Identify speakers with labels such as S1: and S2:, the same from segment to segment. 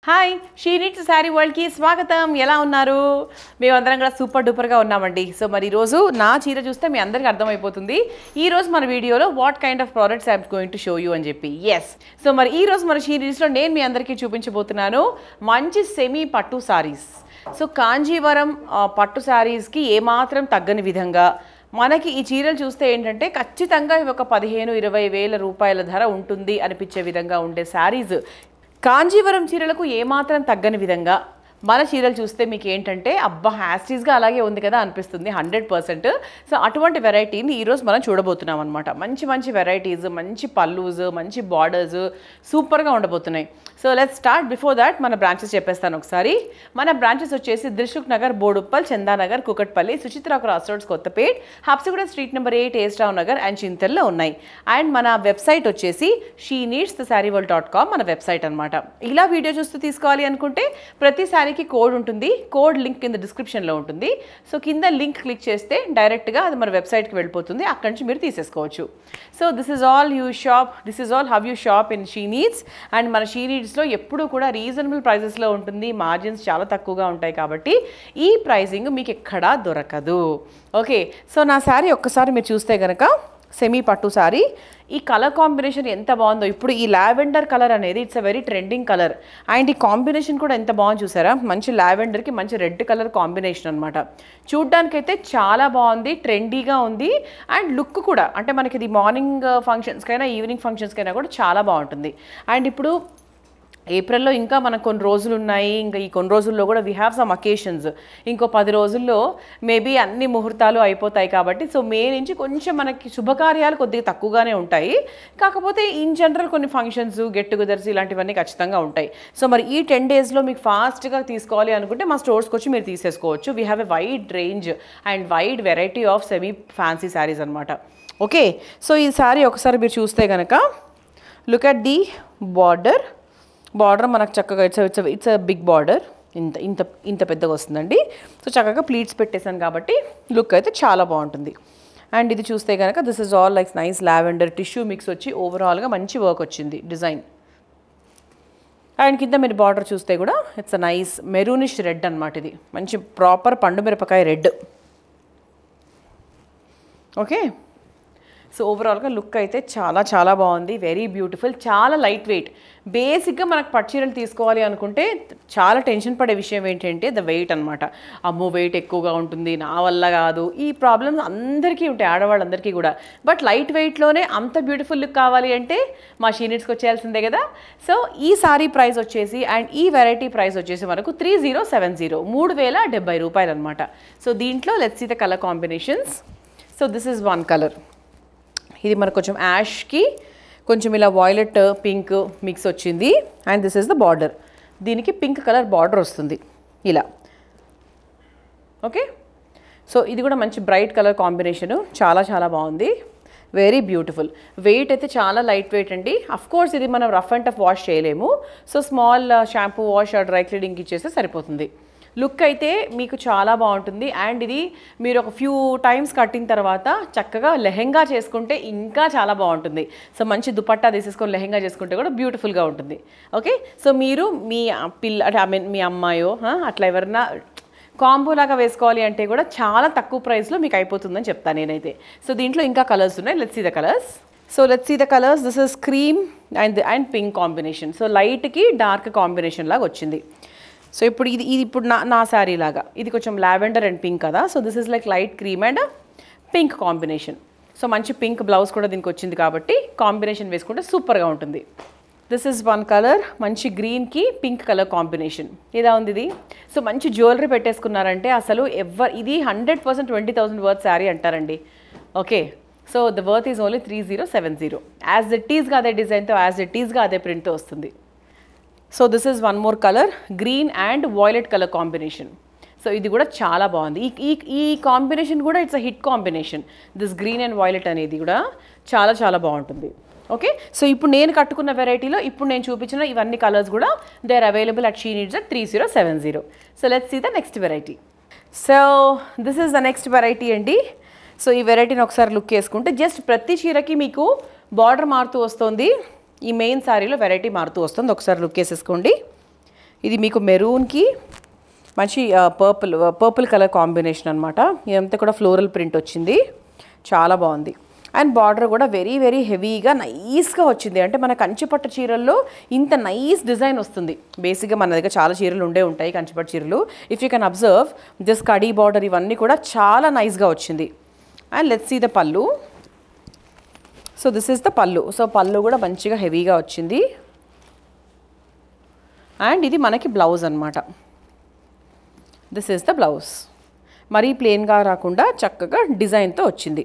S1: hi she needs saree వరల్డ్కి స్వాగతం ఎలా ఉన్నారు మేమందరం కూడా సూపర్ డూపర్గా ఉన్నామండి సో మరి ఈరోజు నా చీర చూస్తే మీ అందరికీ అర్థమైపోతుంది ఈ రోజు మన వీడియోలో what kind of products I'm going to show you అని చెప్పి ఎస్ సో మరి ఈ రోజు మన షీ నీట్స్లో నేను మీ అందరికీ చూపించబోతున్నాను మంచి సెమీ పట్టు సారీస్ సో కాంజీవరం ఆ, పట్టు శారీస్కి ఏమాత్రం తగ్గని విధంగా మనకి ఈ చీరలు చూస్తే ఏంటంటే ఖచ్చితంగా ఇవి ఒక పదిహేను ఇరవై వేల రూపాయల ధర ఉంటుంది అనిపించే విధంగా ఉండే శారీస్ కాంజీవరం చీరలకు ఏమాత్రం తగ్గని విధంగా మన చీరలు చూస్తే మీకు ఏంటంటే అబ్బా హ్యాస్టీస్గా అలాగే ఉంది కదా అనిపిస్తుంది హండ్రెడ్ పర్సెంట్ సో అటువంటి వెరైటీని ఈరోజు మనం చూడబోతున్నాం అనమాట మంచి మంచి వెరైటీస్ మంచి పల్లూస్ మంచి బార్డర్స్ సూపర్గా ఉండబోతున్నాయి so let start before that మన బ్రాంచెస్ చెప్పేస్తాను ఒకసారి మన బ్రాంచెస్ వచ్చేసి Dilsukhnagar Boduppal Chandanagar Kukatpally Suchitra cross roads Kothapet Habsiguda street number eight ఏస్టావ్ నగర్ అండ్ చింతల్లో ఉన్నాయి అండ్ మన వెబ్సైట్ వచ్చేసి she needs the saree world dot com మన వెబ్సైట్ అనమాట ఇలా వీడియో చూస్తూ తీసుకోవాలి అనుకుంటే ప్రతి శారీకి కోడ్ ఉంటుంది కోడ్ లింక్ కింద డిస్క్రిప్షన్లో ఉంటుంది సో కింద లింక్ క్లిక్ చేస్తే డైరెక్ట్గా అది మన వెబ్సైట్కి వెళ్ళిపోతుంది అక్కడి నుంచి మీరు తీసేసుకోవచ్చు so this is all you shop this is all how you shop in she needs and మన షీ నీడ్స్లో ఎప్పుడూ కూడా రీజనబుల్ ప్రైజెస్లో ఉంటుంది మార్జిన్స్ చాలా తక్కువగా ఉంటాయి కాబట్టి ఈ ప్రైజింగ్ మీకు ఎక్కడా దొరకదు ఓకే సో నా శారీ ఒక్కసారి మీరు చూస్తే కనుక సెమీ పట్టు శారీ ఈ కలర్ కాంబినేషన్ ఎంత బాగుందో ఇప్పుడు ఈ లావెండర్ కలర్ అనేది it's a very trending colour and ఈ కాంబినేషన్ కూడా ఎంత బాగుంది చూసారా మంచి లావెండర్కి మంచి రెడ్ కలర్ కాంబినేషన్ అనమాట చూడ్డానికైతే చాలా బాగుంది ట్రెండీగా ఉంది అండ్ లుక్ కూడా అంటే మనకి ఇది మార్నింగ్ ఫంక్షన్స్కైనా ఈవినింగ్ ఫంక్షన్స్కైనా కూడా చాలా బాగుంటుంది అండ్ ఇప్పుడు ఏప్రిల్లో ఇంకా మనకు కొన్ని రోజులు ఉన్నాయి ఇంకా ఈ కొన్ని రోజుల్లో కూడా వీ హ్యావ్ సమ్ అకేషన్స్ ఇంకో పది రోజుల్లో మేబీ అన్ని ముహూర్తాలు అయిపోతాయి కాబట్టి సో మే నుంచి కొంచెం మనకి శుభకార్యాలు కొద్దిగా తక్కువగానే ఉంటాయి కాకపోతే ఇన్ జనరల్ కొన్ని ఫంక్షన్స్ గెట్ టుగెదర్స్ ఇలాంటివన్నీ ఖచ్చితంగా ఉంటాయి సో మరి ఈ టెన్ డేస్లో మీకు ఫాస్ట్గా తీసుకోవాలి అనుకుంటే మా స్టోర్స్కి వచ్చి మీరు తీసేసుకోవచ్చు we have a wide range and wide variety of semi fancy sarees అనమాట ఓకే సో ఈ శారీ ఒకసారి మీరు చూస్తే కనుక look at the border border మనకు చక్కగా it's it's it's big border ఇంత ఇంత ఇంత పెద్దగా వస్తుందండి సో చక్కగా ప్లీట్స్ పెట్టేశాను కాబట్టి లుక్ అయితే చాలా బాగుంటుంది అండ్ ఇది చూస్తే కనుక this is all like nice lavender tissue mix వచ్చి ఓవరాల్గా మంచి వర్క్ వచ్చింది డిజైన్ అండ్ కింద మీరు బార్డర్ చూస్తే కూడా it's a nice maroonish red అనమాట ఇది మంచి ప్రాపర్ పండు మిరపకాయ రెడ్ ఓకే సో ఓవరాల్గా లుక్ అయితే చాలా చాలా బాగుంది వెరీ బ్యూటిఫుల్ చాలా లైట్ వెయిట్ బేసిక్గా మనకు పట్టుచీరలు తీసుకోవాలి అనుకుంటే చాలా టెన్షన్ పడే విషయం ఏంటంటే ద వెయిట్ అనమాట అమ్మో వెయిట్ ఎక్కువగా ఉంటుంది నా వల్ల కాదు ఈ ప్రాబ్లమ్స్ అందరికీ ఉంటాయి ఆడవాళ్ళందరికీ కూడా బట్ లైట్ వెయిట్లోనే అంత బ్యూటిఫుల్ లుక్ కావాలి అంటే మా షీనిట్స్కి వచ్చేయాల్సిందే కదా సో ఈ సారీ ప్రైస్ వచ్చేసి అండ్ ఈ వెరైటీ ప్రైస్ వచ్చేసి మనకు త్రీ జీరో సెవెన్ జీరో మూడు వేల డెబ్బై రూపాయలు అనమాట సో దీంట్లో let's see the colour combinations so this is one colour ఇది మనకు కొంచెం యాష్కి కొంచెం ఇలా వాయిలెట్ పింక్ మిక్స్ వచ్చింది and this is the border దీనికి పింక్ కలర్ బార్డర్ వస్తుంది ఇలా ఓకే సో ఇది కూడా మంచి బ్రైట్ కలర్ కాంబినేషను చాలా చాలా బాగుంది వెరీ బ్యూటిఫుల్ వెయిట్ అయితే చాలా లైట్ వెయిట్ అండి అఫ్ కోర్స్ ఇది మనం రఫ్ అండ్ టఫ్ వాష్ చేయలేము so small shampoo wash dry cleaning ఇచ్చేస్తే సరిపోతుంది లుక్ అయితే మీకు చాలా బాగుంటుంది అండ్ ఇది మీరు ఒక ఫ్యూ టైమ్స్ కట్టిన తర్వాత చక్కగా లెహెంగా చేసుకుంటే ఇంకా చాలా బాగుంటుంది సో మంచి దుపట్టా తీసేసుకొని లెహెంగా చేసుకుంటే కూడా బ్యూటిఫుల్గా ఉంటుంది ఓకే సో మీరు మీ పిల్ల అంటే ఐ మీన్ మీ అమ్మాయో ఆ, అట్లా ఎవరన్నా కాంబో లాగా వేసుకోవాలి అంటే కూడా చాలా తక్కువ ప్రైస్లో మీకు అయిపోతుందని చెప్తాను నేనైతే సో దీంట్లో ఇంకా కలర్స్ ఉన్నాయి let's see the colours so let's see the colours this is cream and and pink combination so లైట్కి డార్క్ కాంబినేషన్ లాగా వచ్చింది సో ఇప్పుడు ఇది ఇది ఇప్పుడు నా నా శారీ లాగా ఇది కొంచెం లావెండర్ అండ్ పింక్ కదా so this is like light cream and pink combination so మంచి పింక్ బ్లౌజ్ కూడా దీనికి వచ్చింది కాబట్టి కాంబినేషన్ వేసుకుంటే సూపర్గా ఉంటుంది దిస్ ఇస్ వన్ కలర్ మంచి గ్రీన్కి పింక్ కలర్ కాంబినేషన్ ఇలా ఉంది ఇది సో మంచి జ్యువెలరీ పెట్టేసుకున్నారంటే అసలు ఎవరు ఇది hundred percent twenty thousand worth saree అంటారండి okay so the worth is only three zero seven zero as it ఈస్గా అదే డిజైన్తో యాజ్ ఇట్ ఈస్గా అదే ప్రింట్తో వస్తుంది so this is one more colour green and violet colour combination so ఇది కూడా చాలా బాగుంది ఈ ఈ ఈ కాంబినేషన్ కూడా it's a hit combination this green and violet అనేది కూడా చాలా చాలా బాగుంటుంది ఓకే సో ఇప్పుడు నేను కట్టుకున్న వెరైటీలో ఇప్పుడు నేను చూపించిన ఇవన్నీ కలర్స్ కూడా they are available at she needs at three zero seven zero so let's see the next variety so this is the next variety అండి సో ఈ వెరైటీని ఒకసారి లుక్ వేసుకుంటే జస్ట్ ప్రతి చీరకి మీకు బార్డర్ మారుతూ వస్తుంది ఈ మెయిన్ శారీలో వెరైటీ మారుతూ వస్తుంది ఒకసారి లుక్ వేసేసుకోండి ఇది మీకు మెరూన్కి మంచి పర్పుల్ పర్పుల్ కలర్ కాంబినేషన్ అనమాట ఇదంతా కూడా ఫ్లోరల్ ప్రింట్ వచ్చింది చాలా బాగుంది అండ్ బార్డర్ కూడా వెరీ వెరీ హెవీగా నైస్గా వచ్చింది అంటే మన కంచిపట్టు చీరల్లో ఇంత నైస్ డిజైన్ వస్తుంది బేసిక్గా మన దగ్గర చాలా చీరలు ఉండే ఉంటాయి కంచిపట్టు చీరలు if you can observe this కడీ బార్డర్ ఇవన్నీ కూడా చాలా నైస్గా వచ్చింది and let's see the pallu so this is the pallu so పళ్ళు కూడా మంచిగా హెవీగా వచ్చింది అండ్ ఇది మనకి బ్లౌజ్ అనమాట దిస్ ఈస్ ద బ్లౌజ్ మరీ ప్లెయిన్గా రాకుండా చక్కగా డిజైన్తో వచ్చింది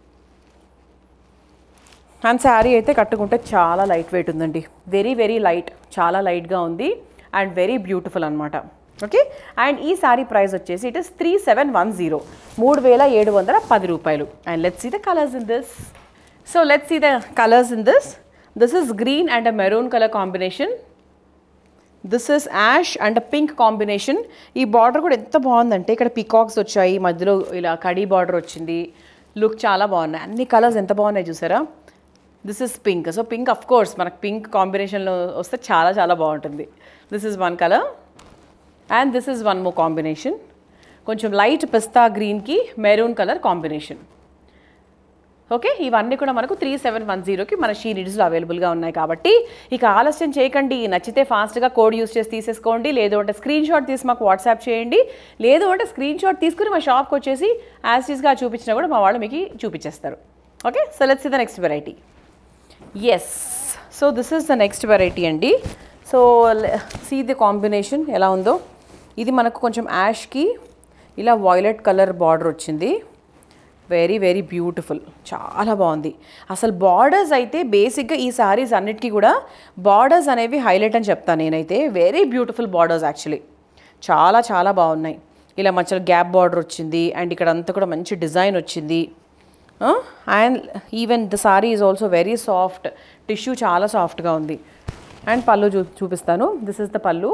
S1: అండ్ శారీ అయితే కట్టుకుంటే చాలా లైట్ వెయిట్ ఉందండి వెరీ వెరీ లైట్ చాలా లైట్గా ఉంది అండ్ వెరీ బ్యూటిఫుల్ అనమాట ఓకే అండ్ ఈ శారీ ప్రైస్ వచ్చేసి it is three seven one zero మూడు వేల ఏడు వందల పది రూపాయలు and let's see the colours in this so let's see the colours in this this is green and a maroon colour combination this is ash and pink combination ఈ border కూడా ఎంత బాగుందంటే ఇక్కడ పికాక్స్ వచ్చాయి మధ్యలో ఇలా కడీ బార్డర్ వచ్చింది look చాలా బాగున్నాయి అన్ని కలర్స్ ఎంత బాగున్నాయి చూసారా this is pink so pink of course మనకు పింక్ కాంబినేషన్లో వస్తే చాలా చాలా బాగుంటుంది this is one colour and this is one more combination కొంచెం లైట్ పిస్తా గ్రీన్కి మెరూన్ కలర్ కాంబినేషన్ ఓకే ఇవన్నీ కూడా మనకు త్రీ సెవెన్ వన్ జీరోకి మన షీ నీడ్స్లో అవైలబుల్గా ఉన్నాయి కాబట్టి ఇక ఆలస్యం చేయకండి నచ్చితే ఫాస్ట్గా కోడ్ యూస్ చేసి తీసేసుకోండి లేదు అంటే స్క్రీన్ షాట్ తీసి మాకు వాట్సాప్ చేయండి లేదు అంటే స్క్రీన్ షాట్ తీసుకుని మా షాప్కి వచ్చేసి యాస్టీస్గా చూపించినా కూడా మా వాళ్ళు మీకు చూపించేస్తారు okay so let's the next variety yes so this is the next variety అండి సో సీ ది కాంబినేషన్ ఎలా ఉందో ఇది మనకు కొంచెం యాష్కి ఇలా వాయిలెట్ కలర్ బార్డర్ వచ్చింది వెరీ వెరీ బ్యూటిఫుల్ చాలా బాగుంది అసలు బార్డర్స్ అయితే బేసిక్గా ఈ సారీస్ అన్నిటికీ కూడా బార్డర్స్ అనేవి హైలైట్ అని చెప్తాను నేనైతే వెరీ బ్యూటిఫుల్ బార్డర్స్ యాక్చువల్లీ చాలా చాలా బాగున్నాయి ఇలా మధ్యలో గ్యాప్ బార్డర్ వచ్చింది అండ్ ఇక్కడ అంతా కూడా మంచి డిజైన్ వచ్చింది and even the saree is also very soft tissue చాలా సాఫ్ట్గా ఉంది అండ్ పళ్ళు చూ చూపిస్తాను this is the pallu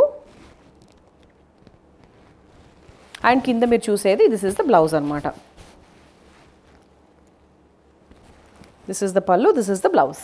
S1: and కింద మీరు చూసేది దిస్ ఇస్ ద బ్లౌజ్ అనమాట this is the pallu this is the blouse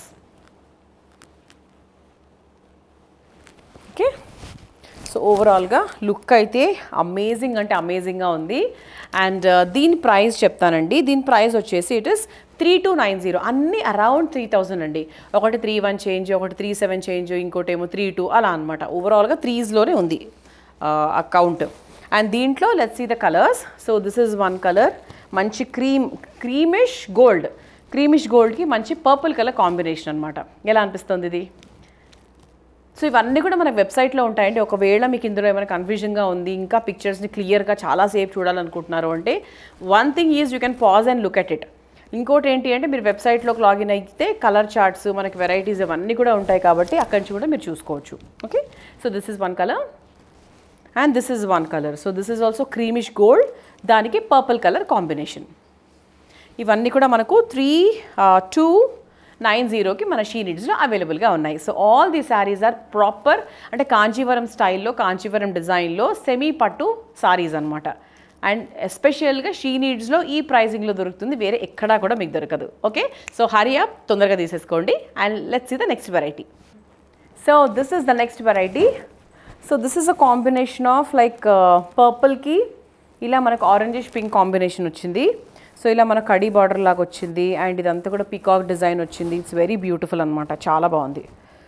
S1: okay so ఓవరాల్గా లుక్ అయితే అమేజింగ్ అంటే అమేజింగ్గా ఉంది అండ్ దీని ప్రైస్ చెప్తానండి దీని ప్రైస్ వచ్చేసి it is three two nine zero అన్నీ అరౌండ్ త్రీ థౌజండ్ అండి ఒకటి త్రీ వన్ చేంజ్ ఒకటి త్రీ సెవెన్ చేంజ్ ఇంకోటి ఏమో త్రీ టూ అలా అనమాట ఓవరాల్గా త్రీస్లోనే ఉంది అకౌంట్ అండ్ దీంట్లో let's see the colours so this is one colour మంచి క్రీమ్ క్రీమిష్ గోల్డ్ క్రీమిష్ గోల్డ్కి మంచి పర్పుల్ కలర్ కాంబినేషన్ అనమాట ఎలా అనిపిస్తుంది ఇది సో ఇవన్నీ కూడా మన వెబ్సైట్లో ఉంటాయండి ఒకవేళ మీకు ఇందులో ఏమైనా కన్ఫ్యూజన్గా ఉంది ఇంకా పిక్చర్స్ని క్లియర్గా చాలాసేపు చూడాలనుకుంటున్నారు అంటే one thing is you can pause and look at it ఇంకోటి ఏంటి అంటే మీరు వెబ్సైట్లోకి లాగిన్ అయితే కలర్ చార్ట్స్ మనకి వెరైటీస్ ఇవన్నీ కూడా ఉంటాయి కాబట్టి అక్కడి నుంచి కూడా మీరు చూసుకోవచ్చు okay so this is one colour and this is one colour so this is also creamish gold దానికి పర్పుల్ కలర్ కాంబినేషన్ ఇవన్నీ కూడా మనకు త్రీ టూ నైన్ జీరోకి మన షీ నీడ్స్లో అవైలబుల్గా ఉన్నాయి so all the sarees are proper అంటే కాంచీవరం స్టైల్లో కాంచీవరం డిజైన్లో సెమీ పట్టు సారీస్ అనమాట అండ్ ఎస్పెషల్గా షీ నీడ్స్లో ఈ ప్రైజింగ్లో దొరుకుతుంది వేరే ఎక్కడా కూడా మీకు దొరకదు ఓకే సో హరి అప్ తొందరగా తీసేసుకోండి and let's see the next variety so this is the next variety so this is a combination of like పర్పుల్కి ఇలా మనకు ఆరెంజిష్ పింక్ కాంబినేషన్ వచ్చింది సో ఇలా మన కడీ బార్డర్ లాగా వచ్చింది అండ్ ఇదంతా కూడా పీకాక్ డిజైన్ వచ్చింది ఇట్స్ వెరీ బ్యూటిఫుల్ అనమాట చాలా బాగుంది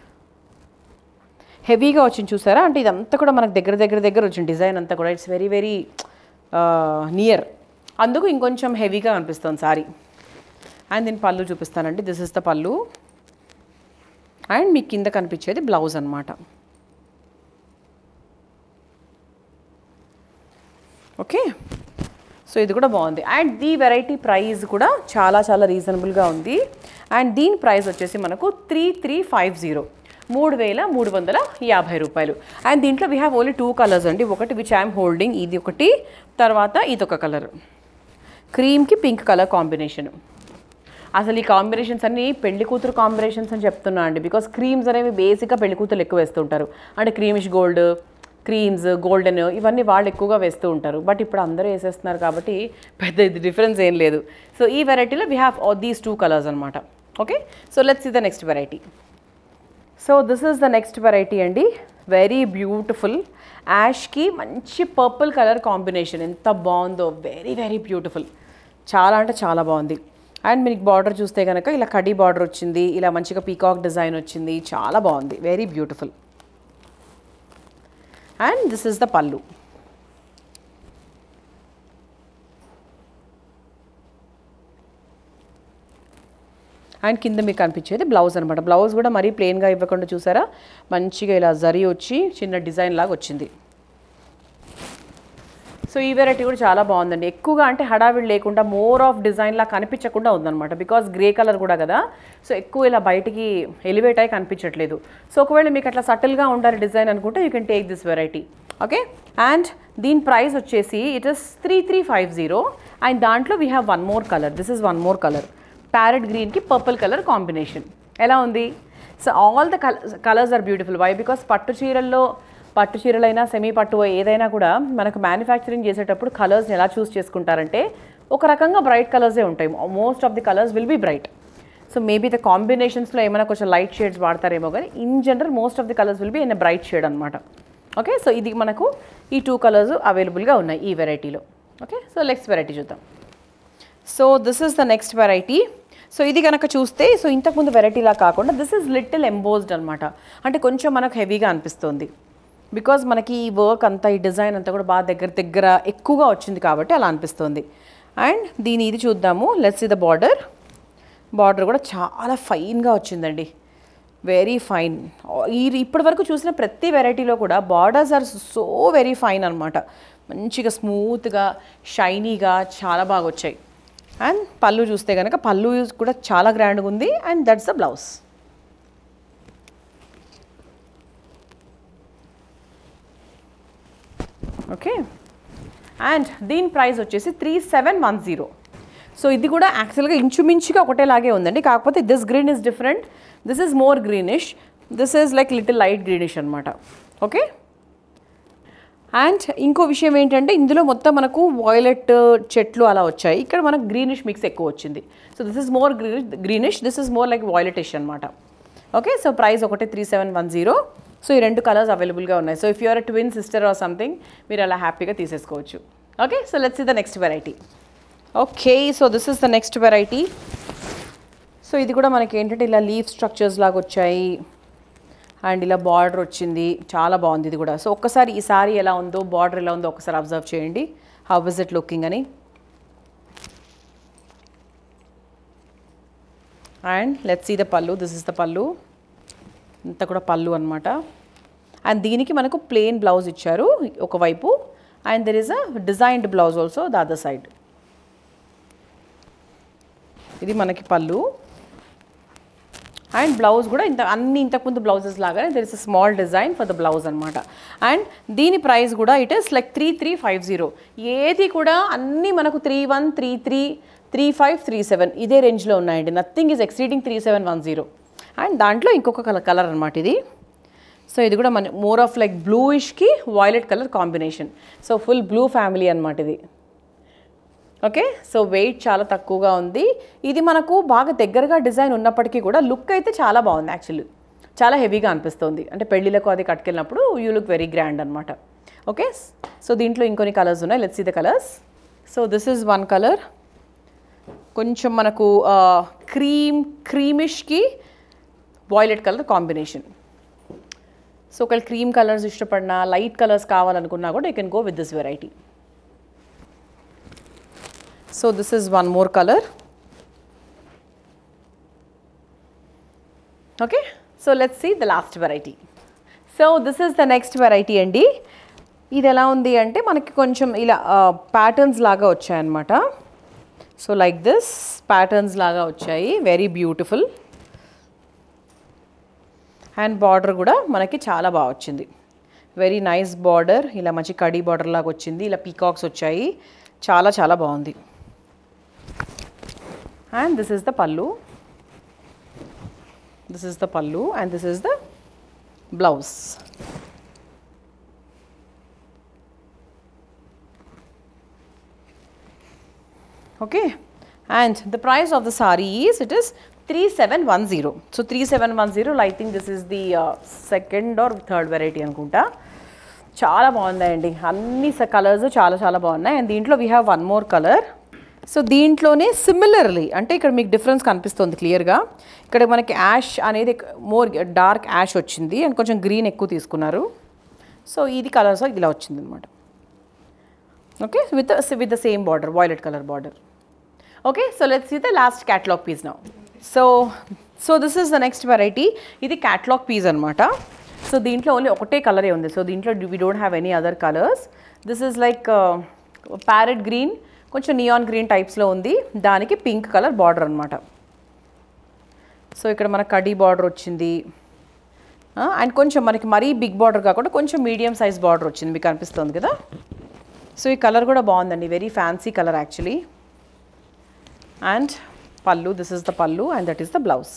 S1: హెవీగా వచ్చింది చూసారా అంటే ఇదంతా కూడా మనకు దగ్గర దగ్గర దగ్గర వచ్చింది డిజైన్ అంతా కూడా ఇట్స్ వెరీ వెరీ నియర్ అందుకు ఇంకొంచెం హెవీగా అనిపిస్తుంది సారీ అండ్ దీని పళ్ళు చూపిస్తానండి this is the pallu and మీకు కింద కనిపించేది బ్లౌజ్ అనమాట ఓకే సో ఇది కూడా బాగుంది అండ్ దీ వెరైటీ ప్రైస్ కూడా చాలా చాలా రీజనబుల్గా ఉంది అండ్ దీని ప్రైస్ వచ్చేసి మనకు త్రీ త్రీ ఫైవ్ జీరో మూడు వేల మూడు వందల యాభై రూపాయలు అండ్ దీంట్లో we have only two colours అండి ఒకటి విచ్ ఐఎమ్ హోల్డింగ్ ఇది ఒకటి తర్వాత ఇదొక కలర్ క్రీమ్కి పింక్ కలర్ కాంబినేషన్ అసలు ఈ కాంబినేషన్స్ అన్ని పెళ్లి కూతురు కాంబినేషన్స్ అని చెప్తున్నా అండి బికాస్ క్రీమ్స్ అనేవి బేసిక్గా పెళ్లి కూతురు ఎక్కువ వేస్తుంటారు అంటే క్రీమిష్ గోల్డ్ క్రీమ్స్ గోల్డెన్ ఇవన్నీ వాళ్ళు ఎక్కువగా వేస్తూ ఉంటారు బట్ ఇప్పుడు అందరూ వేసేస్తున్నారు కాబట్టి పెద్ద ఇది డిఫరెన్స్ ఏం లేదు సో ఈ వెరైటీలో we have these two colours అనమాట ఓకే సో లెట్స్ ఈ the next variety so this is the next variety అండి వెరీ బ్యూటిఫుల్ యాష్కి మంచి పర్పుల్ కలర్ కాంబినేషన్ ఎంత బాగుందో వెరీ వెరీ బ్యూటిఫుల్ చాలా అంటే చాలా బాగుంది అండ్ మీకు బార్డర్ చూస్తే కనుక ఇలా కడీ బార్డర్ వచ్చింది ఇలా మంచిగా పీకాక్ డిజైన్ వచ్చింది చాలా బాగుంది very beautiful and this is the pallu and కింద మీకు కనిపించేది బ్లౌజ్ అనమాట బ్లౌజ్ కూడా మరీ ప్లెయిన్గా ఇవ్వకుండా చూసారా మంచిగా ఇలా జరీ వచ్చి చిన్న డిజైన్ లాగా వచ్చింది సో ఈ వెరైటీ కూడా చాలా బాగుందండి ఎక్కువగా అంటే హడావిడి లేకుండా మోర్ ఆఫ్ డిజైన్ లా కనిపించకుండా ఉందన్నమాట బికాస్ గ్రే కలర్ కూడా కదా సో ఎక్కువ ఇలా బయటికి ఎలివేట్ అయి కనిపించట్లేదు సో ఒకవేళ మీకు అట్లా సటిల్గా ఉండాలి డిజైన్ అనుకుంటే you can take this variety okay and దీని ప్రైస్ వచ్చేసి it is three three five zero and దాంట్లో we have one more colour this is one more colour parrot గ్రీన్కి పర్పుల్ కలర్ కాంబినేషన్ ఎలా ఉంది so all the colours are beautiful why because పట్టు చీరల్లో పట్టు చీరలైనా semi పట్టు ఏదైనా కూడా మనకు మ్యానుఫ్యాక్చరింగ్ చేసేటప్పుడు కలర్స్ని ఎలా చూస్ చేసుకుంటారంటే ఒక రకంగా బ్రైట్ కలర్సే ఉంటాయి most of the colours will be bright so maybe the కాంబినేషన్స్లో ఏమైనా కొంచెం లైట్ షేడ్స్ వాడతారేమో కానీ in general most of the colours will be in bright shade అనమాట ఓకే సో ఇది మనకు ఈ టూ కలర్స్ అవైలబుల్గా ఉన్నాయి ఈ వెరైటీలో ఓకే సో నెక్స్ట్ వెరైటీ చూద్దాం so this is the next variety so ఇది కనుక చూస్తే సో ఇంతకుముందు వెరైటీలా కాకుండా దిస్ ఇస్ లిటిల్ ఎంబోజ్డ్ అనమాట అంటే కొంచెం మనకు హెవీగా అనిపిస్తుంది బికాజ్ మనకి ఈ వర్క్ అంతా ఈ డిజైన్ అంతా కూడా బాగా దగ్గర దగ్గర ఎక్కువగా వచ్చింది కాబట్టి అలా అనిపిస్తుంది అండ్ దీని ఇది చూద్దాము let's the the border border కూడా చాలా ఫైన్గా వచ్చిందండి వెరీ ఫైన్ ఈ ఇప్పటి వరకు చూసిన ప్రతి వెరైటీలో కూడా borders are so very fine అనమాట మంచిగా స్మూత్గా షైనీగా చాలా బాగా వచ్చాయి అండ్ పళ్ళు చూస్తే కనుక పళ్ళు కూడా చాలా గ్రాండ్గా ఉంది and that's the blouse okay and దీని ప్రైస్ వచ్చేసి three seven one zero so ఇది కూడా యాక్చువల్గా ఇంచుమించుగా ఒకటేలాగే ఉందండి కాకపోతే this green is different this is more greenish this is like little light greenish అనమాట ఓకే అండ్ ఇంకో విషయం ఏంటంటే ఇందులో మొత్తం మనకు వాయిలెట్ చెట్లు అలా వచ్చాయి ఇక్కడ మనకు గ్రీనిష్ మిక్స్ ఎక్కువ వచ్చింది so this is more greenish greenish this is more like violetish అనమాట ఓకే సో ప్రైస్ ఒకటి three seven one zero so ఈ రెండు కలర్స్ అవైలబుల్గా ఉన్నాయి so if you're twin sister or something మీరు అలా హ్యాపీగా తీసేసుకోవచ్చు okay so let's the next variety okay so this is the next variety so ఇది కూడా మనకి ఏంటంటే ఇలా లీఫ్ స్ట్రక్చర్స్ లాగా వచ్చాయి అండ్ ఇలా బార్డర్ వచ్చింది చాలా బాగుంది ఇది కూడా సో ఒక్కసారి ఈ సారీ ఎలా ఉందో బార్డర్ ఎలా ఉందో ఒకసారి అబ్జర్వ్ చేయండి హౌ ఇస్ ఇట్ లుకింగ్ అని and let's see the pallu this is the pallu ఇంత కూడా పళ్ళు అనమాట అండ్ దీనికి మనకు ప్లెయిన్ బ్లౌజ్ ఇచ్చారు ఒకవైపు and there is a designed blouse also the other side ఇది మనకి పళ్ళు అండ్ బ్లౌజ్ కూడా ఇంత అన్ని ఇంతకుముందు బ్లౌజెస్ లాగానే there is a small design for the blouse అనమాట అండ్ దీని ప్రైస్ కూడా it is like three three five zero ఏది కూడా అన్నీ మనకు three one three three three five three seven ఇదే రేంజ్లో ఉన్నాయండి nothing is exceeding three seven one zero and దాంట్లో ఇంకొక కలర్ కలర్ అనమాట ఇది సో ఇది కూడా మన మోర్ ఆఫ్ లైక్ బ్లూయిష్కి violet colour combination so full blue family అనమాట ఇది ఓకే సో వెయిట్ చాలా తక్కువగా ఉంది ఇది మనకు బాగా దగ్గరగా డిజైన్ ఉన్నప్పటికీ కూడా లుక్ అయితే చాలా బాగుంది యాక్చువల్లీ చాలా హెవీగా అనిపిస్తుంది అంటే పెళ్ళిళ్ళకు అది కట్టుకెళ్ళినప్పుడు యూ లుక్ వెరీ గ్రాండ్ అనమాట ఓకే సో దీంట్లో ఇంకొన్ని కలర్స్ ఉన్నాయి let's see the colours so this is one colour కొంచెం మనకు క్రీమ్ క్రీమిష్కి వాయిలెట్ కలర్ కాంబినేషన్ సో ఒకవేళ క్రీమ్ కలర్స్ ఇష్టపడినా లైట్ కలర్స్ కావాలనుకున్నా కూడా you can go with this variety so this is one more colour okay so let's see the last variety so this is the next variety అండి ఇది ఎలా ఉంది అంటే మనకి కొంచెం ఇలా ప్యాటర్న్స్ లాగా వచ్చాయన్నమాట సో లైక్ దిస్ ప్యాటర్న్స్ లాగా వచ్చాయి వెరీ బ్యూటిఫుల్ అండ్ బార్డర్ కూడా మనకి చాలా బాగా వచ్చింది వెరీ నైస్ బార్డర్ ఇలా మంచి కడీ బార్డర్ లాగా వచ్చింది ఇలా పీకాక్స్ వచ్చాయి చాలా చాలా బాగుంది and this is the pallu this is the pallu and this is the blouse okay and the price of the sari is it is three seven one zero so three seven one zero I think this is the second or third variety అనుకుంటా చాలా బాగున్నాయండి అన్ని colours చాలా చాలా బాగున్నాయి and దీంట్లో we have one more colour so దీంట్లోనే similarly అంటే ఇక్కడ మీకు డిఫరెన్స్ కనిపిస్తుంది క్లియర్గా ఇక్కడ మనకి యాష్ అనేది మోర్ డార్క్ యాష్ వచ్చింది అండ్ కొంచెం గ్రీన్ ఎక్కువ తీసుకున్నారు సో ఇది కలర్స్ ఇలా వచ్చింది అనమాట okay with with the same border violet colour border okay so let's see the last catalogue piece now so so this is the next variety ఇది catalogue piece అనమాట so దీంట్లో only ఒకటే కలరే ఉంది సో దీంట్లో we don't have any other colours this is like parrot green కొంచెం neon green టైప్స్లో ఉంది దానికి పింక్ కలర్ బార్డర్ అనమాట సో ఇక్కడ మన కడీ బార్డర్ వచ్చింది అండ్ కొంచెం మనకి మరీ బిగ్ బార్డర్ కాకుండా కొంచెం మీడియం సైజ్ బార్డర్ వచ్చింది మీకు అనిపిస్తుంది కదా సో ఈ కలర్ కూడా బాగుందండి very fancy colour actually and pallu this is the pallu and that is the blouse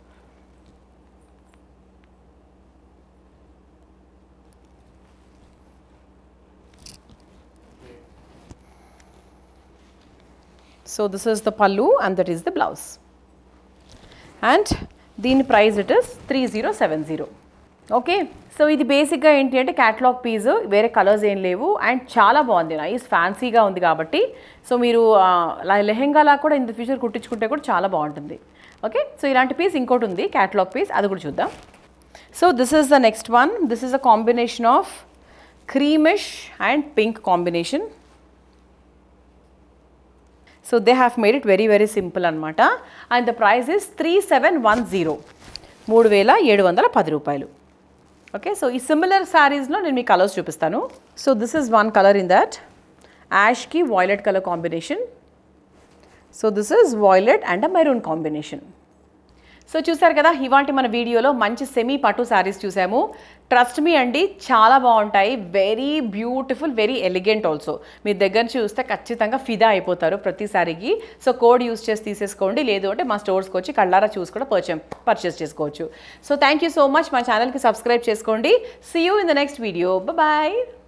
S1: so this is the pallu and that is the blouse and దీని price it is three zero seven zero okay so ఇది బేసిక్గా ఏంటి అంటే catalogue piece వేరే colours ఏం లేవు and చాలా బాగుంది నైస్ ఫ్యాన్సీగా ఉంది కాబట్టి సో మీరు లెహెంగాలా కూడా ఇన్ ద ఫ్యూచర్ కుట్టించుకుంటే కూడా చాలా బాగుంటుంది ఓకే సో ఇలాంటి పీస్ ఇంకోటి ఉంది క్యాటలాగ్ పీస్ అది కూడా చూద్దాం so this is the next one this is a combination of creamish and pink combination so they have made it very very simple అనమాట and the price is three seven one zero మూడు వేల ఏడు వందల పది రూపాయలు okay so ఈ similar శారీస్లో నేను మీకు కలర్స్ చూపిస్తాను so this is one colour in that యాష్కి violet colour combination so this is violet and a maroon combination so చూసారు కదా ఇవాంటి మన వీడియోలో మంచి సెమీ పట్టు శారీస్ చూసాము ట్రస్ట్ మీ అండి చాలా బాగుంటాయి very beautiful very elegant also మీ దగ్గర నుంచి చూస్తే ఖచ్చితంగా ఫిదా అయిపోతారు ప్రతి శారీకి సో కోడ్ యూస్ చేసి తీసేసుకోండి లేదు అంటే మా స్టోర్స్కి వచ్చి కళ్ళారా చూసి కూడా పర్చే పర్చేస్ చేసుకోవచ్చు so thank you so much మా ఛానల్కి సబ్స్క్రైబ్ చేసుకోండి see you in the next video bye